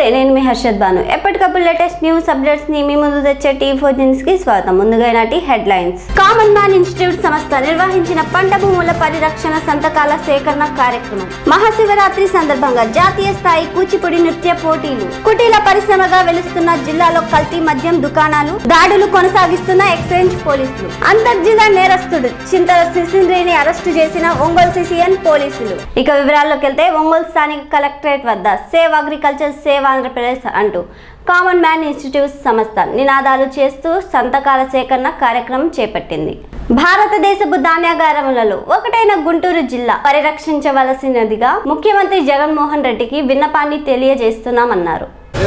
నమస్తే నేను మీ హర్షద్ బాను ఎప్పటికప్పుడు లేటెస్ట్ న్యూస్ అప్డేట్స్ ని మీ ముందు తెచ్చే టీ ఫోర్ న్యూస్ కి స్వాగతం ముందుగా నాటి headlines common man institute సంస్థ నిర్వహించిన పంట భూముల పరిరక్షణ సంతకాల సేకరణ కార్యక్రమం మహాశివరాత్రి సందర్భంగా జాతీయ స్థాయి కూచిపూడి నృత్య పోటీలు కుటీల పరిశ్రమగా వెలుస్తున్న జిల్లాలో కల్తీ మద్యం దుకాణాలు దాడులు కొనసాగిస్తున్న ఎక్సైజ్ పోలీసులు అంతర్జిల్లా నేరస్తుడు చింతల సిసింద్రిని అరెస్టు చేసిన ఒంగోలు సిసిఎన్ పోలీసులు ఇక వివరాల్లోకి వెళ్తే ఒంగోలు స్థానిక కలెక్టరేట్ వద్ద సేవ్ అగ్రికల్చర్ సేవ్ ఆంధ్రప్రదేశ్ అంటూ కామన్ మ్యాన్ ఇన్స్టిట్యూట్ సంస్థ నినాదాలు చేస్తూ సంతకాల సేకరణ కార్యక్రమం చేపట్టింది భారతదేశపు ధాన్యాగారములలో ఒకటైన గుంటూరు జిల్లా పరిరక్షించవలసినదిగా ముఖ్యమంత్రి జగన్మోహన్ రెడ్డికి విన్నపాన్ని తెలియజేస్తున్నామన్నారు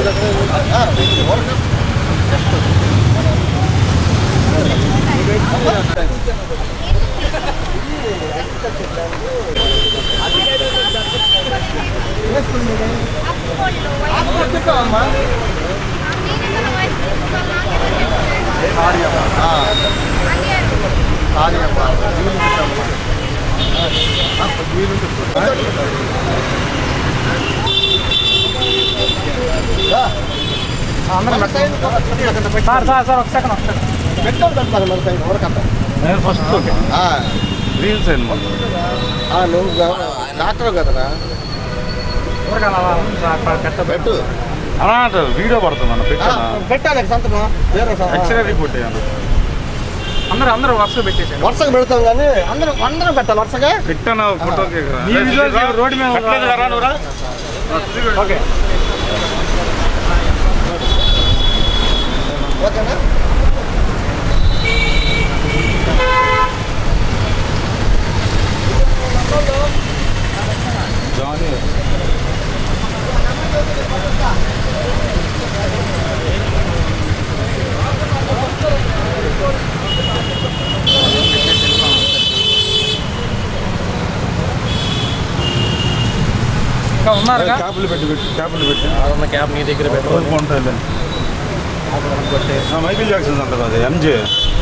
సార్ సార్ సార్ ఒక సెకండ్ ఒక సెకండ్ నేను ఫస్ట్ రీల్స్ అండి మాకు నువ్వు డాక్టర్ కదరా ఊరగాల సార్ పెట్ట పెట్టు అలా అంటారు వీడియో పడుతుందన్న పెట్టాను పెట్టాలి సంతకం వేరే సంతకం. ఎక్స్రే రిపోర్ట్ అయ్యాను అందరూ అందరూ వరుసగా పెట్టేసాను వరుసగా పెడతాం కానీ అందరూ అందరూ పెట్టాలి వరుసగా పెట్టాను ఫోటో ఈ visuals ఇక్కడ రోడ్డు మీద నువ్వురా ఓకే ఓకేనా ఇంకా ఉన్నారుగా క్యాపులు పెట్టి పెట్టి క్యాపులు పెట్టి ఉన్న క్యాబ్ మీ దగ్గర ఉంటాయి మైకిల్ జాక్సన్ అంటారు అది ఎంజే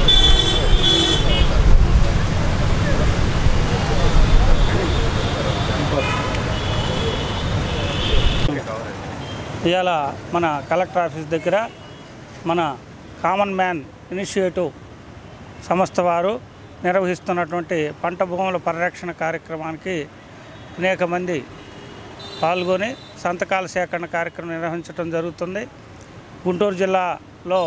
ఇవాళ మన కలెక్టర్ ఆఫీస్ దగ్గర మన కామన్ మ్యాన్ ఇనిషియేటివ్ సంస్థ వారు నిర్వహిస్తున్నటువంటి పంట భూముల పరిరక్షణ కార్యక్రమానికి అనేక మంది పాల్గొని సంతకాల సేకరణ కార్యక్రమం నిర్వహించడం జరుగుతుంది గుంటూరు జిల్లాలో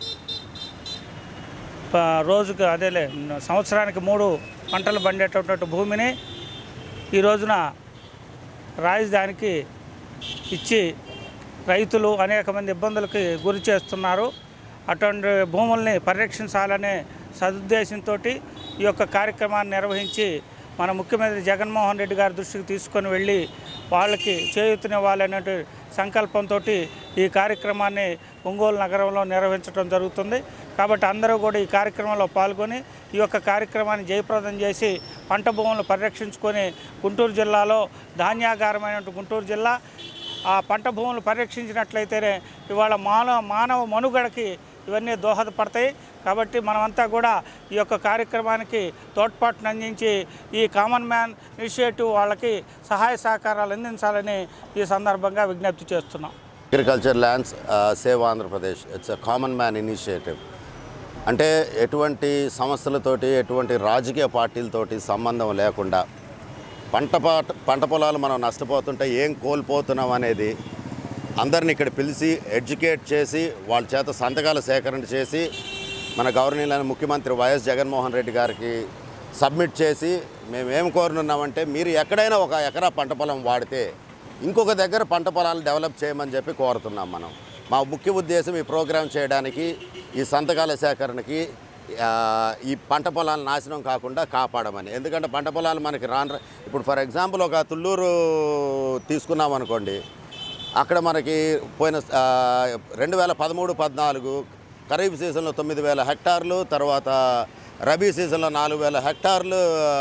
ప- రోజుకు అదేలే సంవత్సరానికి మూడు పంటలు పండేటటువంటి భూమిని ఈ రోజున రాజధానికి ఇచ్చి రైతులు అనేక మంది ఇబ్బందులకి గురి చేస్తున్నారు అటువంటి భూముల్ని పరిరక్షించాలనే సదుద్దేశంతో ఈ యొక్క కార్యక్రమాన్ని నిర్వహించి మన ముఖ్యమంత్రి జగన్మోహన్ రెడ్డి గారి దృష్టికి తీసుకొని వెళ్ళి వాళ్ళకి చేయూతనివ్వాలనే సంకల్పంతో ఈ కార్యక్రమాన్ని ఒంగోలు నగరంలో నిర్వహించడం జరుగుతుంది కాబట్టి అందరూ కూడా ఈ కార్యక్రమంలో పాల్గొని ఈ యొక్క కార్యక్రమాన్ని జయప్రదం చేసి పంట భూములను పరిరక్షించుకొని గుంటూరు జిల్లాలో ధాన్యాగారమైన గుంటూరు జిల్లా ఆ పంట భూములు పరిరక్షించినట్లయితేనే ఇవాళ మానవ మానవ మనుగడకి ఇవన్నీ దోహదపడతాయి కాబట్టి మనమంతా కూడా ఈ యొక్క కార్యక్రమానికి తోడ్పాటును అందించి ఈ కామన్ మ్యాన్ ఇనిషియేటివ్ వాళ్ళకి సహాయ సహకారాలు అందించాలని ఈ సందర్భంగా విజ్ఞప్తి చేస్తున్నాం agriculture lands save Andhra Pradesh it's a common man initiative అంటే ఎటువంటి సంస్థలతోటి ఎటువంటి రాజకీయ పార్టీలతోటి సంబంధం లేకుండా పంట పాట పంట పొలాలు మనం నష్టపోతుంటే ఏం కోల్పోతున్నాం అనేది అందరిని ఇక్కడ పిలిచి ఎడ్యుకేట్ చేసి వాళ్ళ చేత సంతకాల సేకరణ చేసి మన గవర్నీయులైన ముఖ్యమంత్రి వైఎస్ జగన్మోహన్ రెడ్డి గారికి సబ్మిట్ చేసి మేము ఏం కోరుతున్నామంటే మీరు ఎక్కడైనా ఒక ఎకరా పంట పొలం వాడితే ఇంకొక దగ్గర పంట పొలాలు డెవలప్ చేయమని చెప్పి కోరుతున్నాం మనం మా ముఖ్య ఉద్దేశం ఈ ప్రోగ్రాం చేయడానికి ఈ సంతకాల సేకరణకి ఆ, ఈ పంట పొలాలు నాశనం కాకుండా కాపాడమని ఎందుకంటే పంట పొలాలు మనకి రాను ఇప్పుడు ఫర్ ఎగ్జాంపుల్ ఒక తుళ్ళూరు తీసుకున్నాం అనుకోండి అక్కడ మనకి పోయిన ఆ, రెండు వేల పదమూడు పద్నాలుగు ఖరీఫ్ సీజన్లో తొమ్మిది వేల హెక్టార్లు తర్వాత రబీ సీజన్లో నాలుగు వేల హెక్టార్లు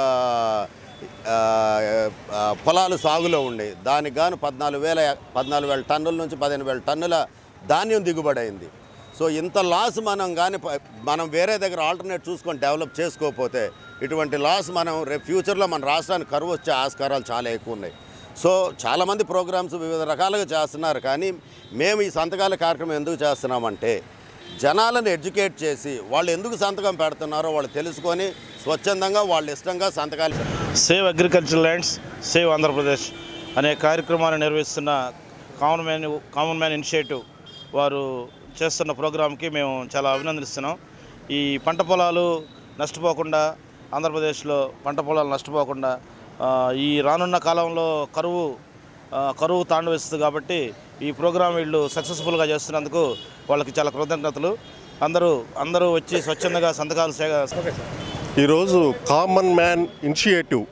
ఆ, ఆ, పొలాలు సాగులో ఉండే దానికి గాను పద్నాలుగు వేల పద్నాలుగు వేల టన్నుల నుంచి పదిహేను వేల టన్నుల ధాన్యం దిగుబడి అయింది సో ఇంత లాస్ మనం కానీ మనం వేరే దగ్గర ఆల్టర్నేట్ చూసుకొని డెవలప్ చేసుకోకపోతే ఇటువంటి లాస్ మనం రేపు ఫ్యూచర్లో మన రాష్ట్రానికి కరువు వచ్చే ఆస్కారాలు చాలా ఎక్కువ ఉన్నాయి సో చాలామంది ప్రోగ్రామ్స్ వివిధ రకాలుగా చేస్తున్నారు కానీ మేము ఈ సంతకాల కార్యక్రమం ఎందుకు చేస్తున్నామంటే జనాలను ఎడ్యుకేట్ చేసి వాళ్ళు ఎందుకు సంతకం పెడుతున్నారో వాళ్ళు తెలుసుకొని స్వచ్ఛందంగా వాళ్ళ ఇష్టంగా సంతకాలు పెడతారు. Save agriculture lands save Andhra Pradesh అనే కార్యక్రమాన్ని నిర్వహిస్తున్న common man common man initiative వారు చేస్తున్న ప్రోగ్రాంకి మేము చాలా అభినందిస్తున్నాం ఈ పంట పొలాలు నష్టపోకుండా ఆంధ్రప్రదేశ్లో పంట పొలాలు నష్టపోకుండా ఆ, ఈ రానున్న కాలంలో కరువు ఆ, కరువు తాండవిస్తుంది కాబట్టి ఈ ప్రోగ్రాం వీళ్ళు సక్సెస్ఫుల్గా చేస్తున్నందుకు వాళ్ళకి చాలా కృతజ్ఞతలు అందరూ అందరూ వచ్చి స్వచ్ఛందంగా సంతకాలు సేగ ఈరోజు కామన్ మ్యాన్ ఇనిషియేటివ్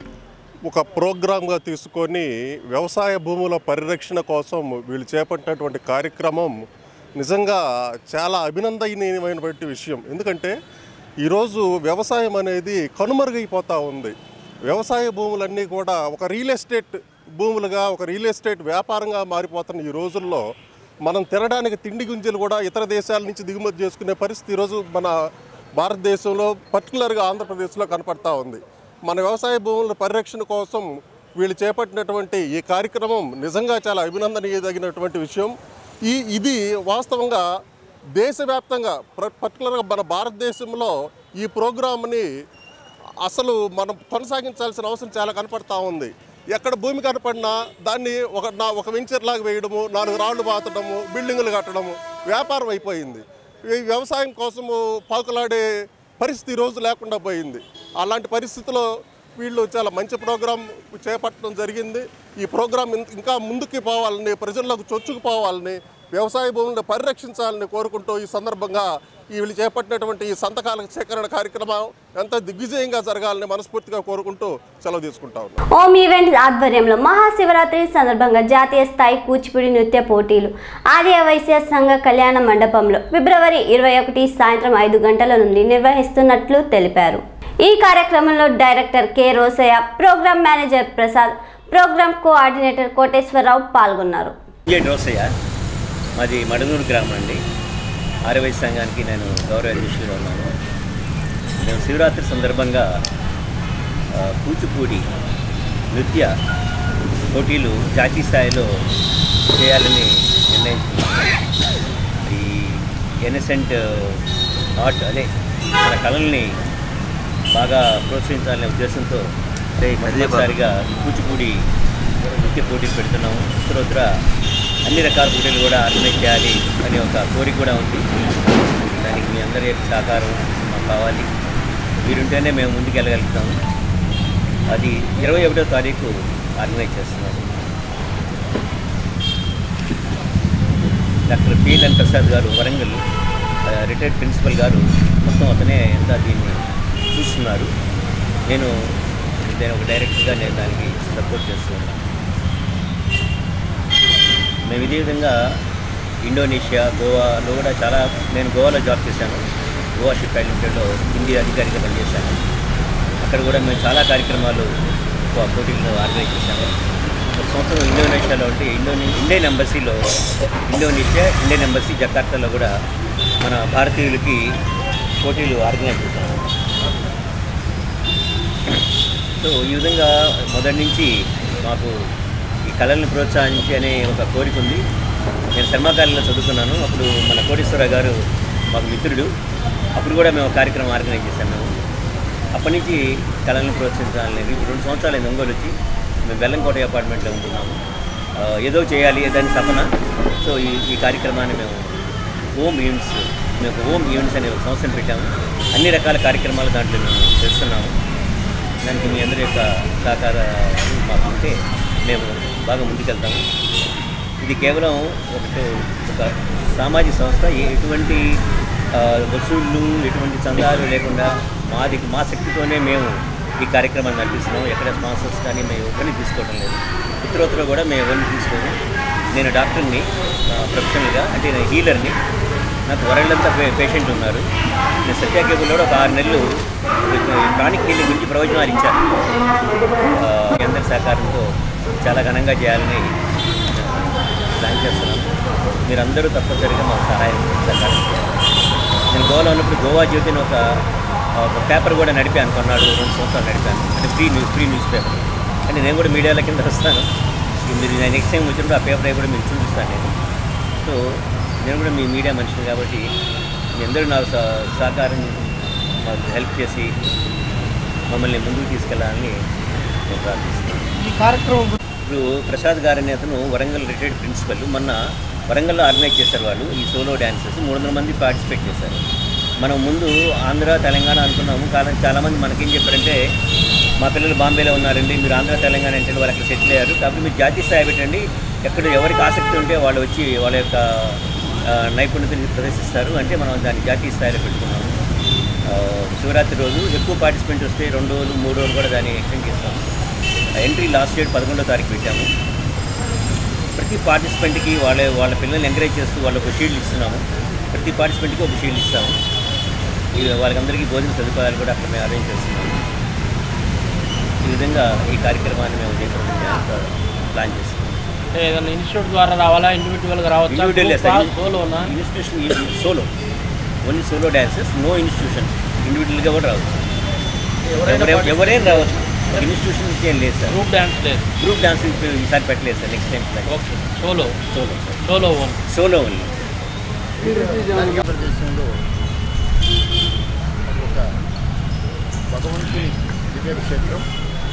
ఒక ప్రోగ్రామ్గా తీసుకొని వ్యవసాయ భూముల పరిరక్షణ కోసం వీళ్ళు చేపట్టినటువంటి కార్యక్రమం నిజంగా చాలా అభినందనీయమైనటువంటి విషయం ఎందుకంటే ఈరోజు వ్యవసాయం అనేది కనుమరుగైపోతూ ఉంది వ్యవసాయ భూములన్నీ కూడా ఒక రియల్ ఎస్టేట్ భూములుగా ఒక రియల్ ఎస్టేట్ వ్యాపారంగా మారిపోతున్న ఈ రోజుల్లో మనం తినడానికి తిండి గుంజలు కూడా ఇతర దేశాల నుంచి దిగుమతి చేసుకునే పరిస్థితి ఈరోజు మన భారతదేశంలో పర్టికులర్గా ఆంధ్రప్రదేశ్లో కనపడతా ఉంది మన వ్యవసాయ భూముల పరిరక్షణ కోసం వీళ్ళు చేపట్టినటువంటి ఈ కార్యక్రమం నిజంగా చాలా అభినందనీయదగినటువంటి విషయం ఈ ఇది వాస్తవంగా దేశవ్యాప్తంగా ప్ర- పర్టికులర్గా మన భారతదేశంలో ఈ ప్రోగ్రామ్ని అసలు మనం కొనసాగించాల్సిన అవసరం చాలా కనపడతా ఉంది ఎక్కడ భూమి కనపడినా దాన్ని ఒక నా ఒక వెంచర్ లాగా వేయడము నాలుగు రాళ్ళు పాతడము బిల్డింగులు కట్టడము వ్యాపారం అయిపోయింది ఈ వ్యవసాయం కోసము పాకులాడే పరిస్థితి ఈ రోజు లేకుండా పోయింది అలాంటి పరిస్థితిలో వీళ్ళు చాలా మంచి ప్రోగ్రాం చేపట్టడం జరిగింది ఈ ప్రోగ్రాం ఇం- ఇంకా ముందుకు పోవాలని ప్రజల్లోకి చొచ్చుకుపోవాలని వ్యవసాయ భూములను పరిరక్షించాలని కోరుకుంటూ ఈ సందర్భంగా ఈ వీళ్ళు చేపట్టినటువంటి ఈ సంతకాల సేకరణ కార్యక్రమం ఎంత దిగ్విజయంగా జరగాలని మనస్ఫూర్తిగా కోరుకుంటూ సెలవు తీసుకుంటా ఉన్నాను ఓం ఈవెంట్స్ ఆధ్వర్యంలో మహాశివరాత్రి సందర్భంగా జాతీయ స్థాయి కూచిపూడి నృత్య పోటీలు ఆర్య వైశ్య సంఘ కళ్యాణ మండపంలో ఫిబ్రవరి ఇరవై ఒకటి సాయంత్రం ఐదు గంటల నుండి నిర్వహిస్తున్నట్లు తెలిపారు ఈ కార్యక్రమంలో director K Rosaiah program manager Prasad program coordinator Koteswararao పాల్గొన్నారు ఏ రోసయ్య మాది మడనూరు గ్రామం అండి ఆర్యవైశ్య సంఘానికి నేను గౌరవ అధ్యక్షుడు ఉన్నాను నేను శివరాత్రి సందర్భంగా ఆ, కూచిపూడి నృత్య పోటీలు జాతీయ స్థాయిలో చేయాలని నిర్ణయించుకున్నాను ఈ ఎనసెంట్ ఆర్ట్ అదే మన కళల్ని బాగా ప్రోత్సహించాలనే ఉద్దేశంతో మొదటిసారిగా ఈ కూచిపూడి నృత్య పోటీలు పెడుతున్నాము ఉత్తరోత్తర అన్ని రకాల పోటీలు కూడా ఆర్గనైజ్ చేయాలి అనే ఒక కోరిక కూడా ఉంది దానికి మీ అందరి యొక్క సహకారం మాకు కావాలి మీరుంటేనే మేము ముందుకు వెళ్ళగలుగుతాము అది ఇరవై ఒకటో తారీఖు ఆర్గనైజ్ చేస్తున్నాము డాక్టర్ పీఎల్ఎన్ ప్రసాద్ గారు వరంగల్ ఆ, రిటైర్డ్ ప్రిన్సిపల్ గారు మొత్తం అతనే అంతా దీన్ని చూస్తున్నారు నేను నేను ఒక డైరెక్టర్గా నేను దానికి సపోర్ట్ చేస్తున్నాను మేము ఇదే విధంగా ఇండోనేషియా గోవాలో కూడా చాలా నేను గోవాలో జాబ్ చేశాను గోవా షిప్ లిమిటెడ్లో హిందీ అధికారిగా పనిచేశాను అక్కడ కూడా మేము చాలా కార్యక్రమాలు పో- పోటీలను ఆర్గనైజ్ చేశాము ఒక సంవత్సరం ఇండోనేషియాలో ఉంటే ఇండోనే ఇండియన్ ఎంబసీలో ఇండోనేషియా ఇండియన్ ఎంబసీ జకార్తాలో కూడా మన భారతీయులకి పోటీలు ఆర్గనైజ్ చేశాము సో ఈ విధంగా మొదటి నుంచి మాకు ఈ కళల్ని ప్రోత్సహించి అనే ఒక కోరిక ఉంది నేను శర్మాకాలంలో చదువుకున్నాను అప్పుడు మన కోటేశ్వరరావు గారు మాకు మిత్రుడు అప్పుడు కూడా మేము ఒక కార్యక్రమం ఆర్గనైజ్ చేశాము మేము అప్పటి నుంచి కళల్ని ప్రోత్సహించాలని ఇప్పుడు రెండు సంవత్సరాలు అయింది ఒంగోలు వచ్చి మేము బెల్లంకోట అపార్ట్మెంట్లో ఉంటున్నాము ఆ, ఏదో చేయాలి దాని తపన సో ఈ ఈ కార్యక్రమాన్ని మేము హోమ్ ఈవెంట్స్ మేము ఒక హోమ్ ఈవెంట్స్ అనే ఒక సంస్థను పెట్టాము అన్ని రకాల కార్యక్రమాలు దాంట్లో మేము చేస్తున్నాము దానికి మీ అందరి యొక్క సహకారాలు మాకు ఉంటే మేము బాగా ముందుకెళ్తాము ఇది కేవలం ఒకటి ఒక సామాజిక సంస్థ ఏ- ఎటువంటి ఆ, వసూళ్ళు ఎటువంటి చందాలు లేకుండా మాది మా శక్తితోనే మేము ఈ కార్యక్రమాన్ని నడిపిస్తున్నాం ఎక్కడ స్పాన్సర్స్ కానీ మేము ఎవరిని తీసుకోవడం లేదు ఉత్తరోత్తర కూడా మేము ఎవరిని తీసుకోము నేను డాక్టర్ని ఆ, ప్రొఫెషనల్గా అంటే నేను హీలర్ని నాకు వరల్డంతా పే పేషెంట్ ఉన్నారు నేను సత్య కేబుల్లో కూడా ఒక ఆరు నెలలు క్రానిక్ హీలింగ్ గురించి ప్రవచనాలు ఇచ్చాను ఆ, మీ అందరి సహకారంతో చాలా ఘనంగా చేయాలని ప్లాన్ చేస్తున్నాను మీరందరూ తప్పనిసరిగా మాకు సహాయం సహకారం చేయాలి నేను గోవాలో ఉన్నప్పుడు గోవా జ్యోతిని ఒక ఒక పేపర్ కూడా నడిపాను కొన్నాడు రెండు సంవత్సరాలు నడిపాను అంటే free news free newspaper అంటే నేను కూడా మీడియాల కింద వస్తాను ఇక మీరు నెక్స్ట్ టైం వచ్చినప్పుడు ఆ పేపర్ అవి కూడా మీకు చూపిస్తాను నేను సో నేను కూడా మీ మీడియా మనిషిని కాబట్టి మీ అందరూ నాకు సహ- సహకారం మాకు హెల్ప్ చేసి మమ్మల్ని ముందుకు తీసుకెళ్ళాలని నేను ప్రార్థిస్తున్నాను ఈ కార్యక్రమం ఇప్పుడు ప్రసాద్ గారు అనే అతను వరంగల్ రిటైర్డ్ ప్రిన్సిపల్ మొన్న వరంగల్లో ఆర్గనైజ్ చేశారు వాళ్ళు ఈ సోలో డ్యాన్సెస్ మూడు వందల మంది పార్టిసిపేట్ చేశారు మనం ముందు ఆంధ్ర తెలంగాణ అనుకున్నాము కానీ చాలామంది మనకేం చెప్పారంటే మా పిల్లలు బాంబేలో ఉన్నారండి మీరు ఆంధ్ర తెలంగాణ అంటే వాళ్ళు అక్కడ సెటిల్ అయ్యారు కాబట్టి మీరు జాతీయ స్థాయి పెట్టండి ఎక్కడ ఎవరికి ఆసక్తి ఉంటే వాళ్ళు వచ్చి వాళ్ళ యొక్క ఆ, నైపుణ్యతని ప్రదర్శిస్తారు అంటే మనం దాన్ని జాతీయ స్థాయిలో పెట్టుకున్నాము ఆ, శివరాత్రి రోజు ఎక్కువ పార్టిసిపెంట్ వస్తే రెండు రోజులు మూడు రోజులు కూడా దాన్ని ఎక్స్టెండ్ చేస్తాము ఎంట్రీ లాస్ట్ డేట్ పదకొండో తారీఖు పెట్టాము ప్రతి పార్టిసిపెంట్కి వాళ్ళ వాళ్ళ పిల్లల్ని ఎంకరేజ్ చేస్తూ వాళ్ళకు ఒక షీల్డ్ ఇస్తున్నాము ప్రతి పార్టిసిపెంట్కి ఒక షీల్డ్ ఇస్తాము ఈ వాళ్ళకందరికీ భోజన సదుపాయాలు కూడా అక్కడ మేము అరేంజ్ చేస్తున్నాము ఈ విధంగా ఈ కార్యక్రమాన్ని మేము జయప్రదం ప్లాన్ చేస్తున్నాం అంటే ఏదైనా ఇన్స్టిట్యూట్ ద్వారా రావాలా ఇండివిజువల్గా రావచ్చా ఇండివిజువల్ సోలోనా institution solo only solo dances no institution ఇండివిజువల్గా కూడా రావచ్చు ఎవరైనా ఎవరైనా ఎవరైనా రావచ్చు ఇన్స్టిట్యూషన్ ఏం లేదు సార్ గ్రూప్ డ్యాన్స్ లేదు గ్రూప్ డాన్స్ ఈసారి పెట్టలేదు sir next time plan okay solo solo solo own solo only ఆంధ్రప్రదేశంలో ఒక భగవంతుని దివ్యక్షేత్రం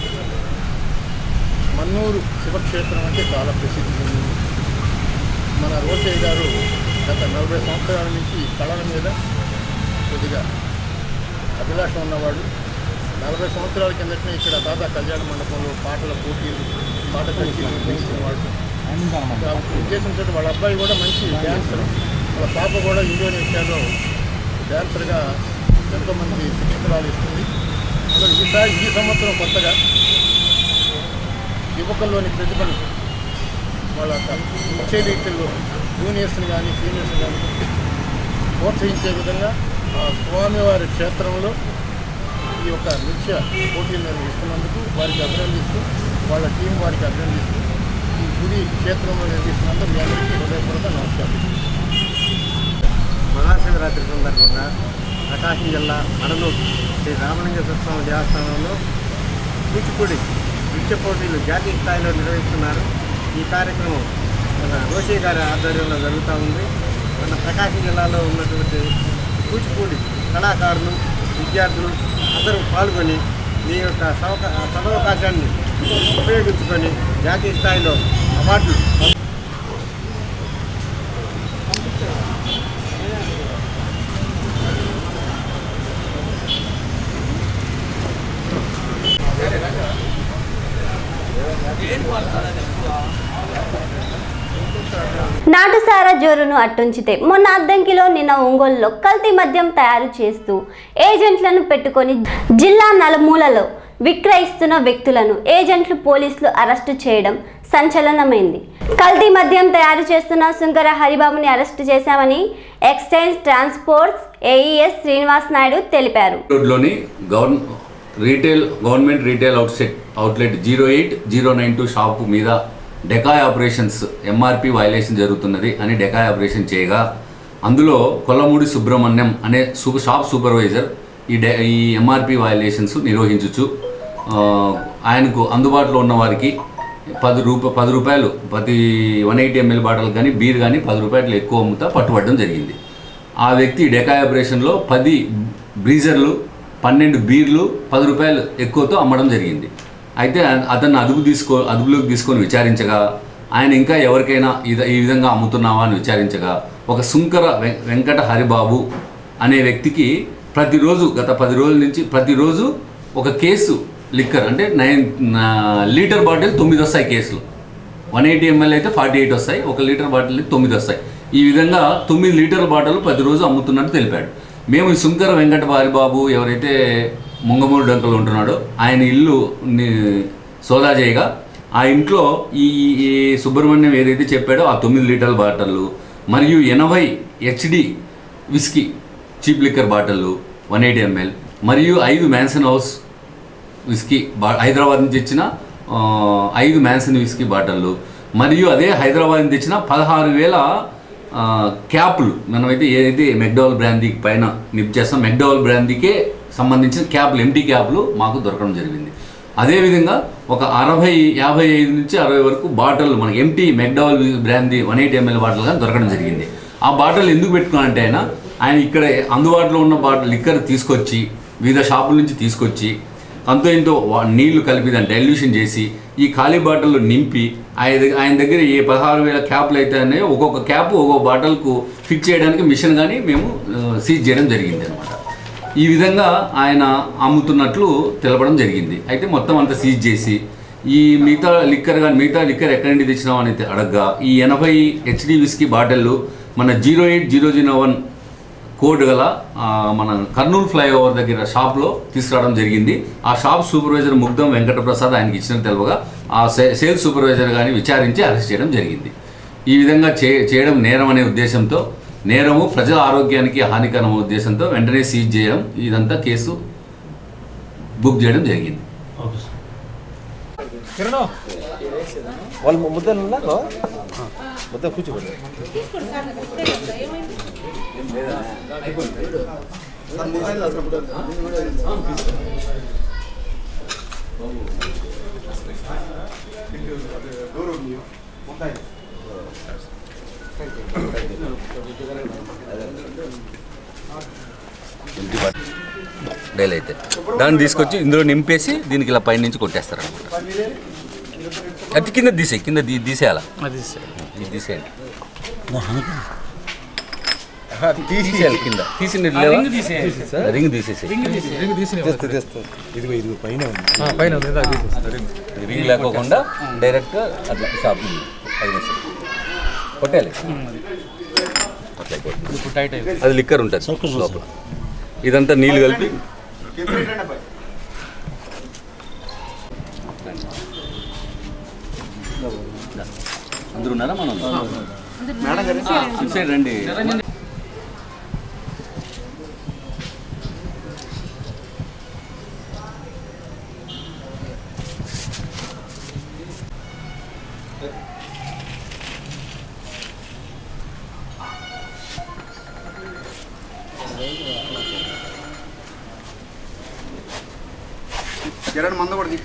మన్నూరు శివక్షేత్రం అంటే చాలా ప్రసిద్ధి చెందింది మన రోషయ్య గారు గత నలభై సంవత్సరాల నుంచి ఈ కళల మీద కొద్దిగా అభిలాష ఉన్నవాడు నలభై సంవత్సరాల కిందటనే ఇక్కడ దాదా కళ్యాణ మండపంలో పాటల పోటీలు పాట కచేరీలు నిర్వహించిన వాడు ఆ ఉద్దేశంతో వాళ్ళ అబ్బాయి కూడా మంచి డ్యాన్సర్ వాళ్ళ పాప కూడా ఇండోనేషియాలో డ్యాన్సర్గా ఎంతోమంది శిక్షకురాలు ఇస్తుంది సో ఈసారి ఈ సంవత్సరం కొత్తగా యువకుల్లోని ప్రతిభను వాళ్ళ నృత్య రీతిలో జూనియర్స్ని కానీ సీనియర్స్ని కానీ ప్రోత్సహించే విధంగా ఆ స్వామివారి క్షేత్రంలో ఈ యొక్క నృత్య పోటీలు నిర్వహిస్తున్నందుకు వారికి అభినందిస్తూ వాళ్ళ టీం వారికి అభినందిస్తూ ఈ గుడి క్షేత్రంలో నిర్వహిస్తున్నందుకు మీ అందరికీ హృదయపూర్వక నమస్కారం మహాశివరాత్రి సందర్భంగా ప్రకాశం జిల్లా అడలూరు శ్రీ రామలింగేశ్వర స్వామి దేవస్థానంలో కూచిపూడి నృత్య పోటీలు జాతీయ స్థాయిలో నిర్వహిస్తున్నారు ఈ కార్యక్రమం మన రోషి గారి ఆధ్వర్యంలో జరుగుతూ ఉంది మన ప్రకాశం జిల్లాలో ఉన్నటువంటి కూచిపూడి కళాకారులు విద్యార్థులు అందరూ పాల్గొని మీ యొక్క సవక సదవకాశాన్ని ఉపయోగించుకొని జాతీయ స్థాయిలో అవార్డులు నాటుసారా జోరును అట్టుంచితే మొన్న అద్దంకిలో నిన్న ఒంగోలులో కల్తీ మద్యం తయారు చేస్తూ ఏజెంట్లను పెట్టుకొని జిల్లా నలుమూలలో విక్రయిస్తున్న వ్యక్తులను ఏజెంట్లు పోలీసులు అరెస్టు చేయడం సంచలనమైంది కల్తీ మద్యం తయారు చేస్తున్న శుంకర హరిబాబుని అరెస్టు చేశామని exchange transports AES Srinivas Naidu తెలిపారు రోడ్లోని గవర్న retail government retail outset outlet zero eight zero nine two shop మీద డెకాయ్ ఆపరేషన్స్ ఎంఆర్పి వైలేషన్ జరుగుతున్నది అని డెకాయ్ ఆపరేషన్ చేయగా అందులో కొల్లమూడి సుబ్రహ్మణ్యం అనే సు షాప్ సూపర్వైజర్ ఈ డె ఈ ఎంఆర్పి వైలేషన్స్ నిర్వహించుచు ఆ, ఆయనకు అందుబాటులో ఉన్న వారికి పది రూప పది రూపాయలు ప్రతి వన్ ఎయిటీ ఎంఎల్ బాటిల్ కానీ బీర్ కానీ పది రూపాయలు ఎక్కువ అమ్ముతా పట్టుబడడం జరిగింది ఆ వ్యక్తి డెకాయ్ ఆపరేషన్లో పది బ్రీజర్లు పన్నెండు బీర్లు పది రూపాయలు ఎక్కువతో అమ్మడం జరిగింది అయితే అ- అతన్ని అదుపు తీసుకో అదుపులోకి తీసుకొని విచారించగా ఆయన ఇంకా ఎవరికైనా ఇద ఈ విధంగా అమ్ముతున్నావా అని విచారించగా ఒక సుంకర వెం- వెంకట హరిబాబు అనే వ్యక్తికి ప్రతిరోజు గత పది రోజుల నుంచి ప్రతిరోజు ఒక కేసు లిక్కర్ అంటే నైన్ నా- లీటర్ బాటిల్ తొమ్మిది వస్తాయి కేసులు వన్ ఎయిటీ ఎంఎల్ అయితే ఫార్టీ ఎయిట్ వస్తాయి ఒక లీటర్ బాటిల్ తొమ్మిది వస్తాయి ఈ విధంగా తొమ్మిది లీటర్ల బాటిల్ ప్రతిరోజు అమ్ముతున్నట్టు తెలిపాడు మేము ఈ సుంకర వెంకట బాబు ఎవరైతే ముంగమూరు డొంకలు ఉంటున్నాడో ఆయన ఇల్లు ని- సోదా చేయగా ఆ ఇంట్లో ఈ ఈ సుబ్రహ్మణ్యం ఏదైతే చెప్పాడో ఆ తొమ్మిది లీటర్ల బాటిళ్ళు మరియు ఎనభై హెచ్డి విస్కీ చీప్ లిక్కర్ బాటిళ్ళు వన్ ఎయిటీ ఎంఎల్ మరియు ఐదు మ్యాన్సన్ హౌస్ విస్కీ బా హైదరాబాద్ నుంచి ఇచ్చిన ఆ, ఐదు మ్యాన్సన్ విస్కీ బాటిళ్ళు మరియు అదే హైదరాబాద్ నుంచి ఇచ్చిన పదహారు వేల ఆ, క్యాప్లు మనమైతే ఏదైతే మెక్డవల్ బ్రాందీ పైన నిప్ చేస్తాం మెక్డవల్ బ్రాందీకే సంబంధించిన క్యాప్లు ఎంటీ క్యాప్లు మాకు దొరకడం జరిగింది అదేవిధంగా ఒక అరవై యాభై ఐదు నుంచి అరవై వరకు బాటిల్ మనకి ఎంటీ మెక్డవల్ బ్రాండ్ది వన్ ఎయిటీ ఎంఎల్ బాటిల్ కానీ దొరకడం జరిగింది ఆ బాటిల్ ఎందుకు పెట్టుకున్నానంటే ఆయన ఆయన ఇక్కడ అందుబాటులో ఉన్న బాటిల్ లిక్కర్ తీసుకొచ్చి వివిధ షాపుల నుంచి తీసుకొచ్చి అంతో ఇంతో వా- నీళ్లు కలిపి దాన్ని డైల్యూషన్ చేసి ఈ ఖాళీ బాటిల్లో నింపి ఆయన దగ్గర ఆయన దగ్గర ఏ పదహారు వేల క్యాప్లు అయితే ఉన్నాయో ఒక్కొక్క క్యాప్ ఒక్కొక్క బాటిల్కు ఫిక్స్ చేయడానికి మిషన్ కానీ మేము సీజ్ చేయడం జరిగింది అనమాట ఈ విధంగా ఆయన అమ్ముతున్నట్లు తెలపడం జరిగింది అయితే మొత్తం అంతా సీజ్ చేసి ఈ మిగతా లిక్కర్ కానీ మిగతా లిక్కర్ ఎక్కడి నుండి తెచ్చినాం అని అడగ్గా ఈ ఎనభై హెచ్డి విస్కీ బాటిళ్ళు మన zero eight zero zero one code గల ఆ, మన కర్నూలు ఫ్లైఓవర్ దగ్గర షాప్లో తీసుకురావడం జరిగింది ఆ షాప్ సూపర్వైజర్ ముగ్ధం వెంకటప్రసాద్ ఆయనకి ఇచ్చిన తెలువగా ఆ సే- సేల్స్ సూపర్వైజర్ కానీ విచారించి అరెస్ట్ చేయడం జరిగింది ఈ విధంగా చే చేయడం నేరం అనే ఉద్దేశంతో నేరము ప్రజల ఆరోగ్యానికి హానికరం ఉద్దేశంతో వెంటనే సీజ్ చేయడం ఇదంతా కేసు బుక్ చేయడం జరిగింది వాళ్ళు ముద్దలు ఉన్నారు ముద్ద కూర్చోబెట్టు డైల్ అయితే దాన్ని తీసుకొచ్చి ఇందులో నింపేసి దీనికి ఇలా పైనుంచి కొట్టేస్తారు అనమాట అది కింద తీసే కింద తీ- తీసేయాలా అది ఇది తీసేయండి తీసేయాలి కింద తీసి రింగ్ తీసేయాలి. రింగ్ తీసేసి తెస్తూ తెస్తూ ఇదిగో ఇదిగో పైన ఉంది పైన ఉంది ఇందాక తీసేసి. రింగ్ లేకోకుండా డైరెక్ట్ అట్లా షాప్ అది వేసేయాలి. కొట్టేయాలి అట్లా కొట్టు. ఇప్పుడు టైట్ అయిపోయింది అది లిక్కర్ ఉంటుంది లోపల ఇదంతా నీళ్ళు కలిపి అందరూ ఉన్నారా మనం ఇటు సైడ్ రండి కిరణ్ మంద కూడా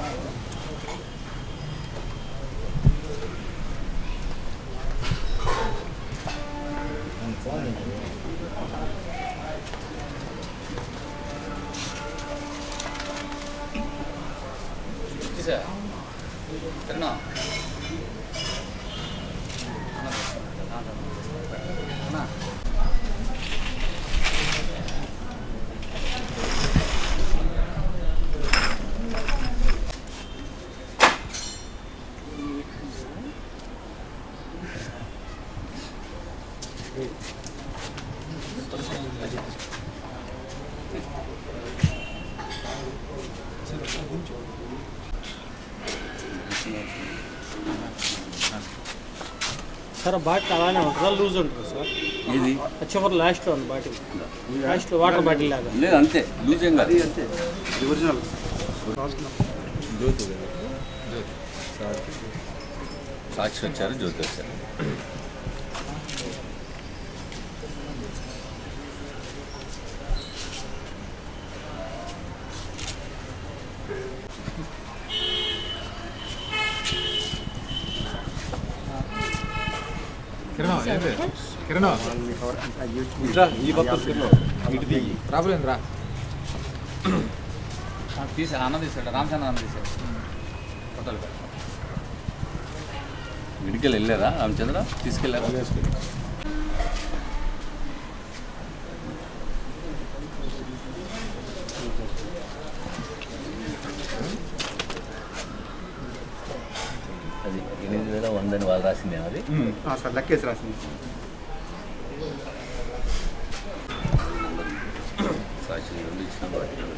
సార్ బాటిల్ అలానే ఉంటుందా లూజ్ ఉంటుంది సార్ ఇది చివరి లాస్ట్లో ఉంది బాటిల్ లాస్ట్లో వాటర్ బాటిల్ లాగా లేదు అంతే లూజ్ ఏం కాదు ఇది ఒరిజినల్ సాక్షి వచ్చారు జ్యోతి వచ్చారు ఈ పక్క కిరణ్ ఇటు దిగి తీసా అన్న తీసాడు రామచంద్ర అన్న తీసాడు హోటల్ మెడికల్ వెళ్ళారా రామచంద్ర తీసుకెళ్ళారా అది ఎనిమిది వేల వందని వాళ్ళు రాసింది అది సార్ లెక్కేసి రాసింది సాక్షి రెండు ఇచ్చిన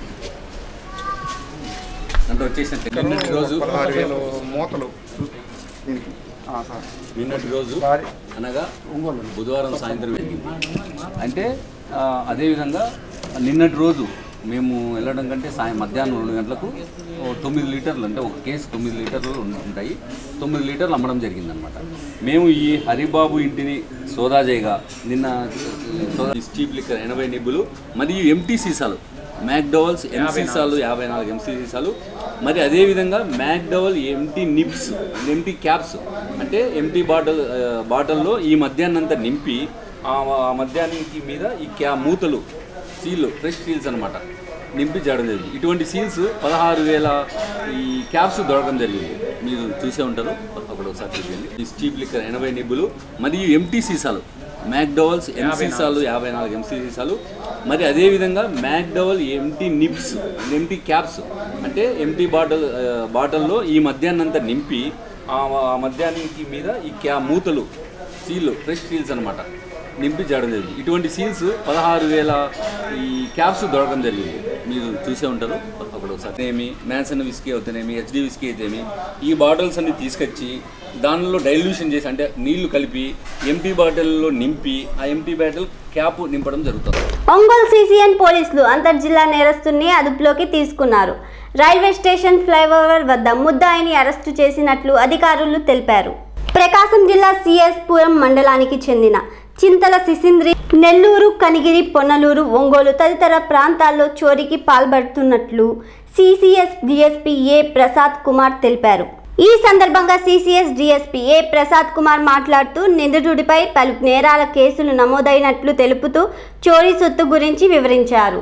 అంటే వచ్చేసిన నిన్నటి రోజు పదహారు వేలు మూతలు దీనికి ఆ, సార్ నిన్నటి రోజు భారీ అనగా బుధవారం సాయంత్రం వెళ్ళింది అంటే ఆ, అదేవిధంగా నిన్నటి రోజు మేము వెళ్ళడం కంటే సాయం మధ్యాహ్నం రెండు గంటలకు ఓ తొమ్మిది లీటర్లు అంటే ఒక కేసు తొమ్మిది లీటర్లు ఉం- ఉంటాయి తొమ్మిది లీటర్లు అమ్మడం జరిగిందనమాట మేము ఈ హరిబాబు ఇంటిని సోదా చేయగా నిన్న సోదా చీప్ లిక్కర్ ఎనభై నిబ్బులు మరియు ఎంటీ సీసాలు మ్యాక్డోవల్స్ ఎం సీసాలు యాభై నాలుగు ఎంసీ సీసాలు మరి అదేవిధంగా McDowell empty nips empty caps అంటే ఎంటీ బాటిల్ ఆ, బాటిల్లో ఈ మద్యాన్నంతా నింపి ఆ ఆ మద్యానికి మీద ఈ క్యా మూతలు సీల్ ఫ్రెష్ సీల్స్ అనమాట నింపి చేయడం జరిగింది ఇటువంటి సీల్స్ పదహారు వేల ఈ క్యాప్స్ దొరకడం జరిగింది మీరు చూసే ఉంటారు అక్కడ ఒకసారి చూపించండి ఈ స్టీప్ లిక్కర్ ఎనభై నిబ్బులు మరియు ఎంటీ సీసాలు మ్యాక్డోవల్స్ ఎం సీసాలు యాభై నాలుగు ఎంసీ సీసాలు మరి అదేవిధంగా McDowell empty nips empty caps అంటే ఎంటీ బాటిల్ ఆ, బాటిల్లో ఈ మద్యాన్నంతా నింపి ఆ ఆ మద్యానికి మీద ఈ క్యా మూతలు సీల్ ఫ్రెష్ సీల్స్ అనమాట నింపి చేయడం జరిగింది ఇటువంటి సీల్స్ పదహారు వేల ఈ క్యాప్స్ దొరకడం జరిగింది మీరు చూసే ఉంటారు అక్కడ ఒకసారి ఏమి మ్యాన్సన్ విస్కీ అవుతానేమి హెచ్డి విస్కీ అయితేమి ఈ బాటిల్స్ అన్ని తీసుకొచ్చి దానిలో డైల్యూషన్ చేసి అంటే నీళ్లు కలిపి ఎంటీ బాటిల్లో నింపి ఆ ఎంటీ బాటిల్ క్యాప్ నింపడం జరుగుతుంది ఒంగోలు సీసీఎన్ పోలీసులు అంతర్జిల్లా నేరస్తుని అదుపులోకి తీసుకున్నారు రైల్వే స్టేషన్ ఫ్లైఓవర్ వద్ద ముద్దాయిని అరెస్టు చేసినట్లు అధికారులు తెలిపారు ప్రకాశం జిల్లా సిఎస్ పురం మండలానికి చెందిన చింతల సిసింద్రి నెల్లూరు కనిగిరి పొన్నలూరు ఒంగోలు తదితర ప్రాంతాల్లో చోరీకి పాల్పడుతున్నట్లు CCS DSP A Prasad Kumar తెలిపారు ఈ సందర్భంగా CCS DSP A Prasad Kumar మాట్లాడుతూ నిందితుడిపై పలు నేరాల కేసులు నమోదైనట్లు తెలుపుతూ చోరీ సొత్తు గురించి వివరించారు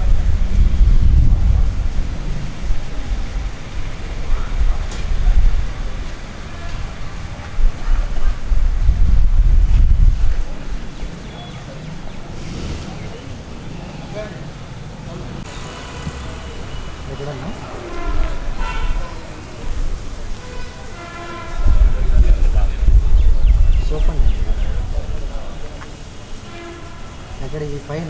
సూపర్ ఎక్కడ ఈ పైన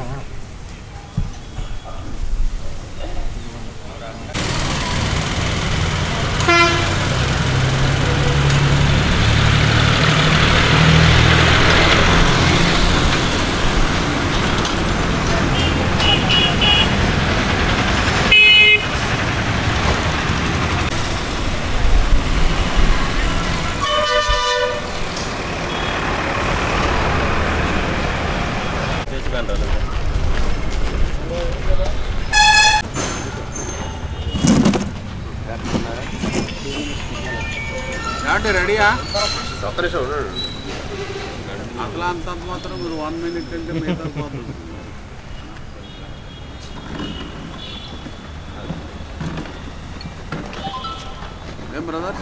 ఏమంటే రెడీయా అసలు అంత మాత్రం మీరు వన్ మినిట్ అంటే మిగతా పోతుంది ఏం brother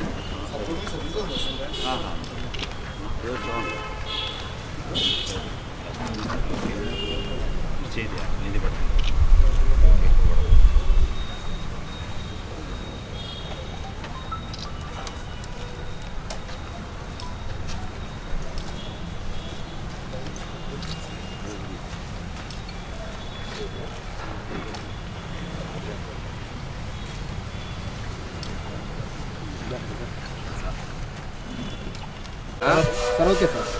sir okay sir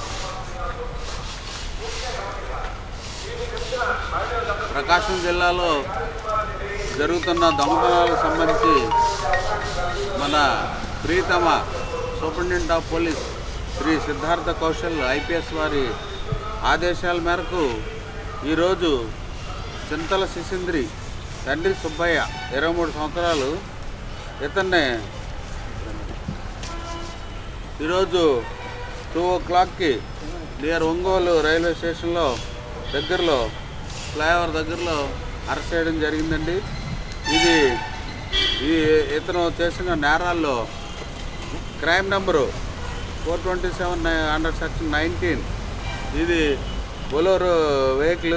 Prakasam జిల్లాలో జరుగుతున్న దొంగతనాలకు సంబంధించి మన ప్రీతమ superintendent of police Shri Siddharth Kaushal IPS వారి ఆదేశాల మేరకు ఈరోజు చింతల శిశింద్రి తండ్రి సుబ్బయ్య ఇరవై మూడు సంవత్సరాలు ఇతన్ని ఈరోజు టూ ఓ క్లాక్కి నియర్ ఒంగోలు రైల్వే స్టేషన్లో దగ్గరలో ఫ్లైఓవర్ దగ్గరలో అరెస్ట్ చేయడం జరిగిందండి ఇది ఈ ఇతను చేసిన నేరాల్లో crime number four twenty seven under section nineteen ఇది బొలోరో వెహికల్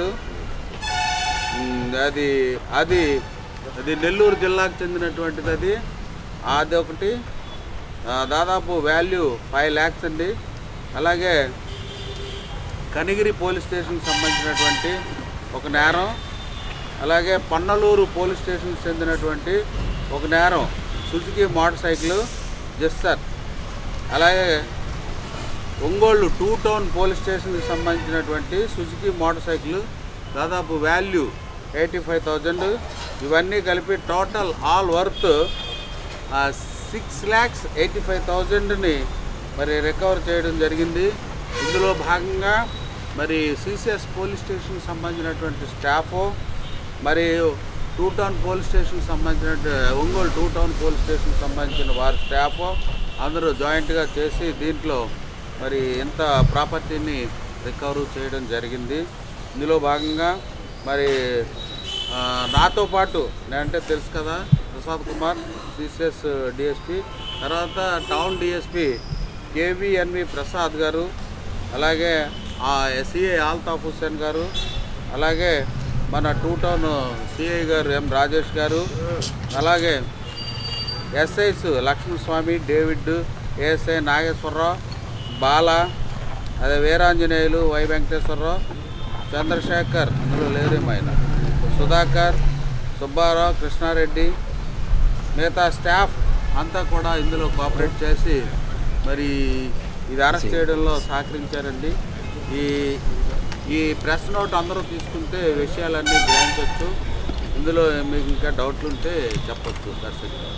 అది అది అది నెల్లూరు జిల్లాకు చెందినటువంటిది అది అది ఒకటి ఆ, దాదాపు వాల్యూ ఫైవ్ ల్యాక్స్ అండి అలాగే కనిగిరి పోలీస్ స్టేషన్కి సంబంధించినటువంటి ఒక నేరం అలాగే పన్నలూరు పోలీస్ స్టేషన్కి చెందినటువంటి ఒక నేరం సుజుకి మోటార్ సైకిల్ జస్సర్ అలాగే ఒంగోళ్ళు టూ టౌన్ పోలీస్ స్టేషన్కి సంబంధించినటువంటి సుజుకి మోటార్ సైకిల్ దాదాపు వాల్యూ ఎయిటీ ఫైవ్ థౌజండ్ ఇవన్నీ కలిపి total all worth six lakhs eighty five థౌజండ్ని మరి రికవర్ చేయడం జరిగింది ఇందులో భాగంగా మరి సిసిఎస్ పోలీస్ స్టేషన్కి సంబంధించినటువంటి స్టాఫ్ మరి టూ టౌన్ పోలీస్ స్టేషన్ సంబంధించిన Ongole two town police station సంబంధించిన వారి స్టాఫ్ అందరూ జాయింట్గా చేసి దీంట్లో మరి ఎంత ప్రాపర్టీని రికవర్ చేయడం జరిగింది ఇందులో భాగంగా మరి ఆ, నాతో పాటు నేనంటే తెలుసు కదా ప్రసాద్ కుమార్ సిసిఎస్ డిఎస్పి తర్వాత టౌన్ డిఎస్పి కేవీఎన్వి ప్రసాద్ గారు అలాగే సిఐ ఆల్తాఫ్ హుస్సేన్ గారు అలాగే మన టూ టౌన్ సిఐ గారు ఎం రాజేష్ గారు అలాగే SIs Lakshmanaswamy David ASI Nageswararao Bala అదే వీరాంజనేయులు వై వెంకటేశ్వరరావు చంద్రశేఖర్ అందులో లేరేమైన సుధాకర్ సుబ్బారావు కృష్ణారెడ్డి మిగతా స్టాఫ్ అంతా కూడా ఇందులో కోఆపరేట్ చేసి మరి ఇది అరెస్ట్ చేయడంలో సహకరించారండి ఈ ఈ ప్రెస్ నోట్ అందరూ తీసుకుంటే విషయాలన్నీ గ్రహించవచ్చు ఇందులో మీకు ఇంకా డౌట్లు ఉంటే చెప్పచ్చు దర్శకులు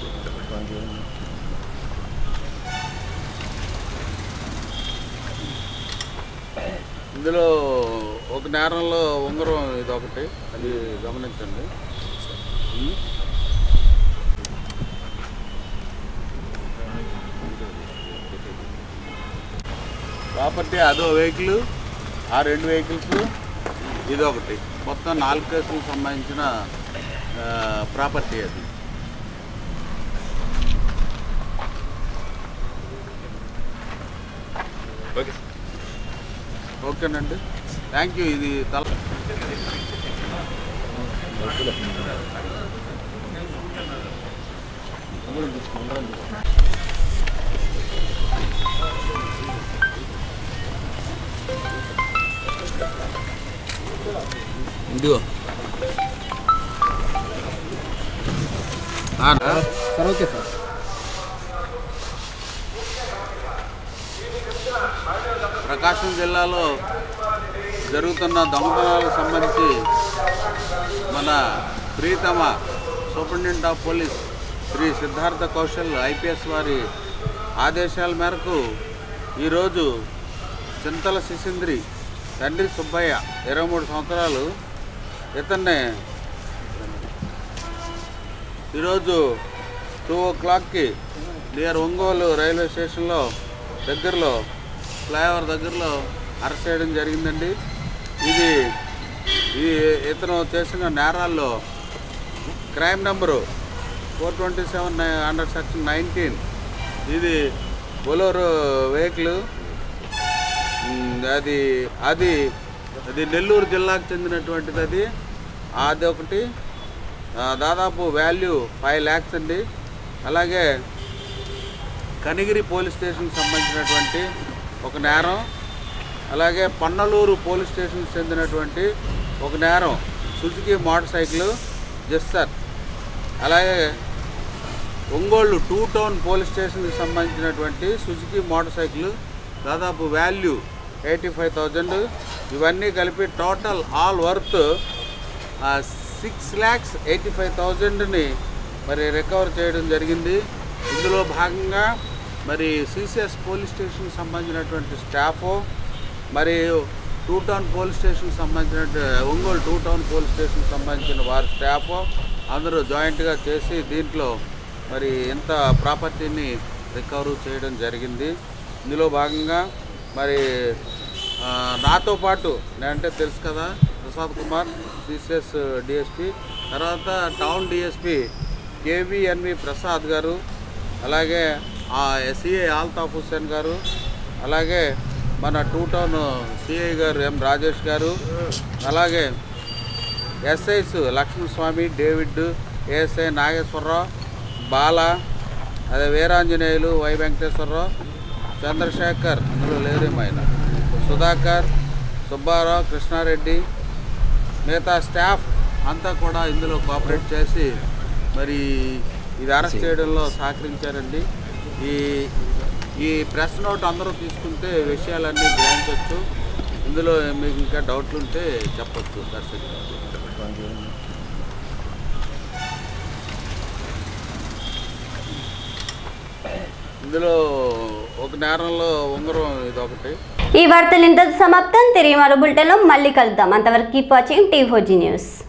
ఇందులో ఒక నేరంలో ఉంగరం ఇది ఒకటి అది గమనించండి ఉం? ప్రాపర్టీ అదో వెహికల్ ఆ రెండు వెహికల్స్ ఇది ఒకటి మొత్తం నాలుగు కేసులకు సంబంధించిన ఆ, ప్రాపర్టీ అది ఓకే ఓకేనండి థ్యాంక్ యూ ఇది తల ఇదిగో సార్ ఓకే సార్ ప్రకాశం జిల్లాలో జరుగుతున్న దొంగతనాలకు సంబంధించి మన ప్రీతమ superintendent of police Shri Siddharth Kaushal IPS వారి ఆదేశాల మేరకు ఈరోజు చింతల శిశింద్రి తండ్రి సుబ్బయ్య ఇరవై మూడు సంవత్సరాలు ఇతన్ని ఈరోజు టూ ఓ క్లాక్కి నియర్ ఒంగోలు రైల్వే స్టేషన్లో దగ్గరలో ఫ్లైఓవర్ దగ్గరలో అరెస్ట్ చేయడం జరిగిందండి ఇది ఈ ఇతను చేసిన నేరాల్లో crime number four twenty seven under section nineteen ఇది బొలోరో వెహికల్ అది అది అది నెల్లూరు జిల్లాకు చెందినటువంటిది అది అది ఒకటి ఆ, దాదాపు వాల్యూ ఫైవ్ ల్యాక్స్ అండి అలాగే కనిగిరి పోలీస్ స్టేషన్కి సంబంధించినటువంటి ఒక నేరం అలాగే పన్నలూరు పోలీస్ స్టేషన్కి చెందినటువంటి ఒక నేరం సుజుకి మోటార్ సైకిల్ జస్సర్ అలాగే ఒంగోళ్ళు టూ టౌన్ పోలీస్ స్టేషన్కి సంబంధించినటువంటి సుజుకి మోటార్ సైకిల్ దాదాపు వాల్యూ ఎయిటీ ఫైవ్ థౌజండ్ ఇవన్నీ కలిపి total all worth six lakhs eighty five థౌజండ్ని మరి రికవర్ చేయడం జరిగింది ఇందులో భాగంగా మరి సిసిఎస్ పోలీస్ స్టేషన్కి సంబంధించినటువంటి స్టాఫ్ మరి టూ టౌన్ పోలీస్ స్టేషన్కి సంబంధించిన ఒంగోలు టూ టౌన్ పోలీస్ స్టేషన్కి సంబంధించిన వారి స్టాఫ్ అందరూ జాయింట్గా చేసి దీంట్లో మరి ఎంత ప్రాపర్టీని రికవర్ చేయడం జరిగింది ఇందులో భాగంగా మరి ఆ, నాతో పాటు నేనంటే తెలుసు కదా ప్రసాద్ కుమార్ సిసిఎస్ డిఎస్పి తర్వాత టౌన్ డిఎస్పి కేవీఎన్వి ప్రసాద్ గారు అలాగే సిఐ ఆల్తాఫ్ హుస్సేన్ గారు అలాగే మన టూ టౌన్ సిఐ గారు ఎం రాజేష్ గారు అలాగే SIs Lakshmanaswamy David ASI Nageswararao Bala అదే వీరాంజనేయులు వై వెంకటేశ్వరరావు చంద్రశేఖర్ అందులో లేరేమైన సుధాకర్ సుబ్బారావు కృష్ణారెడ్డి మిగతా స్టాఫ్ అంతా కూడా ఇందులో కోఆపరేట్ చేసి మరి ఇది అరెస్ట్ చేయడంలో సహకరించారండి ఈ ఈ ప్రెస్ నోట్ అందరూ తీసుకుంటే విషయాలన్నీ గ్రహించవచ్చు ఇందులో మీకు ఇంకా డౌట్లు ఉంటే చెప్పచ్చు దర్శకులు ఇందులో ఒక నేరంలో ఉంగరం ఇది ఒకటి ఈ వార్తలు ఇంతకు సమాప్తం తిరిగి మరో బులెటిన్లో మళ్ళీ కలుద్దాం అంతవరకు keep watching T four G news